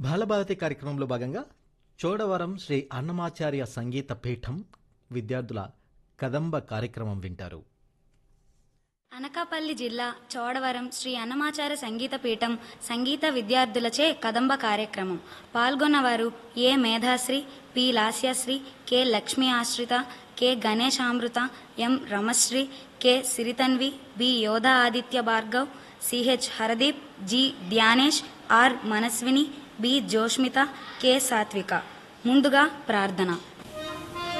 బాలభారతి కార్యక్రమంలో భాగంగా చోడవరం శ్రీ అన్నమాచార్య సంగీత పీఠం విద్యార్థుల కదంబ కార్యక్రమం వింటారు అనకాపల్లి జిల్లా చోడవరం శ్రీ అన్నమాచార్య సంగీత పీఠం సంగీత విద్యార్థులచే కదంబ కార్యక్రమం పాల్గొన్నవారు A Medhasri P Lasyasri K Lakshmi Ashritha K Ganeshamrutha M Ramasri K Sirithanvi B Yodha Aditya Bhargav CH Haradeep G Dhyanesh R Manaswini B Joshmitha K Sathvika ముందుగా ప్రార్థన